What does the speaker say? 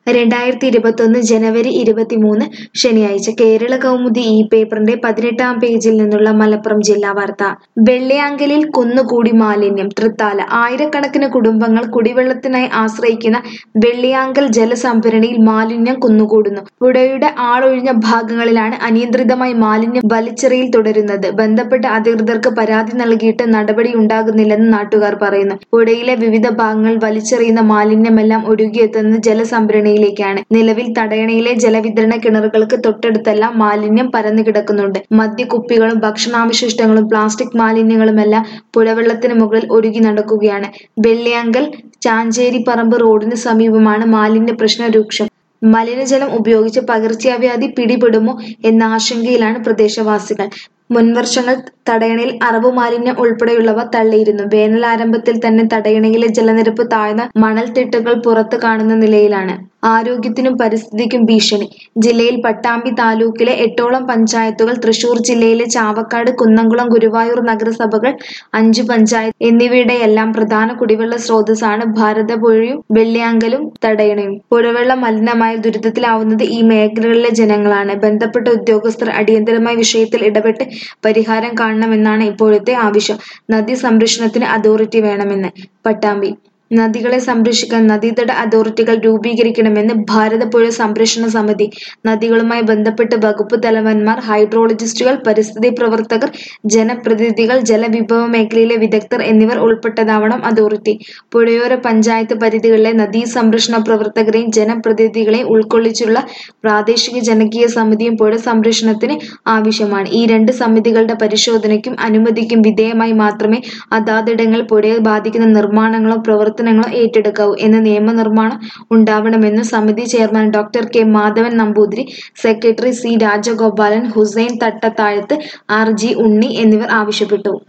രണ്ടായിരത്തി ഇരുപത്തൊന്ന് ജനുവരി ഇരുപത്തിമൂന്ന് ശനിയാഴ്ച കേരള കൗമുദി ഈ പേപ്പറിന്റെ പതിനെട്ടാം പേജിൽ നിന്നുള്ള മലപ്പുറം ജില്ലാ വാർത്ത വെള്ളിയാങ്കലിൽ കുന്നുകൂടി മാലിന്യം തൃത്താല ആയിരക്കണക്കിന് കുടുംബങ്ങൾ കുടിവെള്ളത്തിനായി ആശ്രയിക്കുന്ന വെള്ളിയാങ്കൽ ജലസംഭരണിയിൽ മാലിന്യം കുന്നുകൂടുന്നു പുഴയുടെ ആളൊഴിഞ്ഞ ഭാഗങ്ങളിലാണ് അനിയന്ത്രിതമായി മാലിന്യം വലിച്ചെറിയൽ തുടരുന്നത് ബന്ധപ്പെട്ട അധികൃതർക്ക് പരാതി നൽകിയിട്ട് നടപടി ഉണ്ടാകുന്നില്ലെന്ന് നാട്ടുകാർ പറയുന്നു പുഴയിലെ വിവിധ ഭാഗങ്ങളിൽ വലിച്ചെറിയുന്ന മാലിന്യമെല്ലാം ഒഴുകിയെത്തുന്നത് ജലസംഭരണിയിലേക്കാണ് നിലവിൽ തടയണയിലെ ജലവിതരണ കിണറുകൾക്ക് തൊട്ടടുത്തെല്ലാം മാലിന്യം പരന്നു കിടക്കുന്നുണ്ട് മദ്യക്കുപ്പികളും ഭക്ഷണാവശിഷ്ടങ്ങളും പ്ലാസ്റ്റിക് മാലിന്യങ്ങളുമെല്ലാം പുഴവെള്ളത്തിന് മുകളിൽ ഒഴുകി നടക്കുകയാണ് വെള്ളിയാങ്കൽ ചാഞ്ചേരിപ്പറമ്പ് റോഡിന് സമീപമാണ് മാലിന്യ പ്രശ്നം രൂക്ഷം മലിനജലം ഉപയോഗിച്ച് പകർച്ചവ്യാധി പിടിപെടുമോ എന്ന ആശങ്കയിലാണ് പ്രദേശവാസികൾ മുൻവർഷങ്ങൾ തടയണയിൽ അറവ് മാലിന്യം ഉൾപ്പെടെയുള്ളവ തള്ളിയിരുന്നു വേനൽ ആരംഭത്തിൽ തന്നെ തടയണയിലെ ജലനിരപ്പ് താഴ്ന്ന മണൽത്തിട്ടുകൾ പുറത്തു കാണുന്ന നിലയിലാണ് ആരോഗ്യത്തിനും പരിസ്ഥിതിക്കും ഭീഷണി ജില്ലയിൽ പട്ടാമ്പി താലൂക്കിലെ എട്ടോളം പഞ്ചായത്തുകൾ തൃശൂർ ജില്ലയിലെ ചാവക്കാട് കുന്നംകുളം ഗുരുവായൂർ നഗരസഭകൾ അഞ്ചു പഞ്ചായത്ത് എന്നിവയുടെയെല്ലാം പ്രധാന കുടിവെള്ള സ്രോതസ്സാണ് ഭാരതപ്പുഴയും വെള്ളിയാങ്കലും തടയണയും പുഴവെള്ള മലിനമായ ദുരിതത്തിലാവുന്നത് ഈ മേഖലകളിലെ ജനങ്ങളാണ് ബന്ധപ്പെട്ട ഉദ്യോഗസ്ഥർ അടിയന്തരമായി വിഷയത്തിൽ ഇടപെട്ട് പരിഹാരം കാണണമെന്നാണ് ഇപ്പോഴത്തെ ആവശ്യം നദി സംരക്ഷണത്തിന് അതോറിറ്റി വേണമെന്ന് പട്ടാമ്പി നദികളെ സംരക്ഷിക്കാൻ നദീതട അതോറിറ്റികൾ രൂപീകരിക്കണമെന്ന് ഭാരതപ്പുഴ സംരക്ഷണ സമിതി നദികളുമായി ബന്ധപ്പെട്ട് വകുപ്പ് തലവന്മാർ ഹൈഡ്രോളജിസ്റ്റുകൾ പരിസ്ഥിതി പ്രവർത്തകർ ജനപ്രതിനിധികൾ ജലവിഭവ മേഖലയിലെ വിദഗ്ധർ എന്നിവർ ഉൾപ്പെട്ടതാവണം അതോറിറ്റി പുഴയോര പഞ്ചായത്ത് പരിധികളിലെ നദീ സംരക്ഷണ പ്രവർത്തകരെയും ജനപ്രതിനിധികളെയും ഉൾക്കൊള്ളിച്ചുള്ള പ്രാദേശിക ജനകീയ സമിതിയും പുഴ സംരക്ഷണത്തിന് ആവശ്യമാണ് ഈ രണ്ട് സമിതികളുടെ പരിശോധനയ്ക്കും അനുമതിക്കും വിധേയമായി മാത്രമേ അതാതിടങ്ങളിൽ പുഴയെ ബാധിക്കുന്ന നിർമ്മാണങ്ങളോ പ്രവർത്തനങ്ങളോ ഏറ്റെടുക്കാവൂ എന്ന നിയമനിർമ്മാണം ഉണ്ടാവണമെന്നും സമിതി chairman doctor K Madhavan Namboothiri secretary C Rajagopalan Hussain Thattathazhath R G Unni എന്നിവർ ആവശ്യപ്പെട്ടു